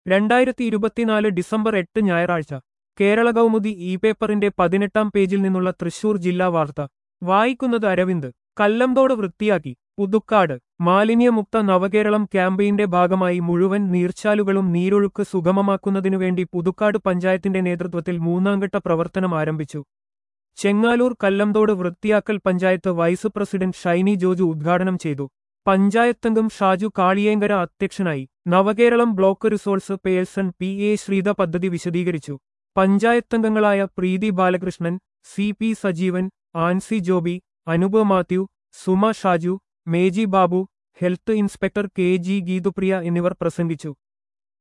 രണ്ടായിരത്തി ഇരുപത്തിനാല് ഡിസംബർ എട്ട് ഞായറാഴ്ച കേരള കൗമുദി ഇ പേപ്പറിന്റെ പതിനെട്ടാം പേജിൽ നിന്നുള്ള തൃശൂർ ജില്ലാ വാർത്ത വായിക്കുന്നത് അരവിന്ദ് കല്ലംതോട് വൃത്തിയാക്കി പുതുക്കാട് മാലിന്യമുക്ത നവകേരളം ക്യാമ്പയിന്റെ ഭാഗമായി മുഴുവൻ നീർച്ചാലുകളും നീരൊഴുക്ക് സുഗമമാക്കുന്നതിനുവേണ്ടി പുതുക്കാട് പഞ്ചായത്തിന്റെ നേതൃത്വത്തിൽ മൂന്നാംഘട്ട പ്രവർത്തനം ആരംഭിച്ചു ചെങ്ങാലൂർ കല്ലംതോട് വൃത്തിയാക്കൽ പഞ്ചായത്ത് വൈസ് പ്രസിഡന്റ് ഷൈനി ജോജു ഉദ്ഘാടനം ചെയ്തു പഞ്ചായത്തംഗം ഷാജു കാളിയേങ്കര അധ്യക്ഷനായി Navakeralam block resource person P A Sreetha പദ്ധതി വിശദീകരിച്ചു പഞ്ചായത്തംഗങ്ങളായ Preethi Balakrishnan C P Sajeevan Ancy Joby Anupa Mathew Suma Shaju Meji Babu health inspector K G Geethupriya എന്നിവർ പ്രസംഗിച്ചു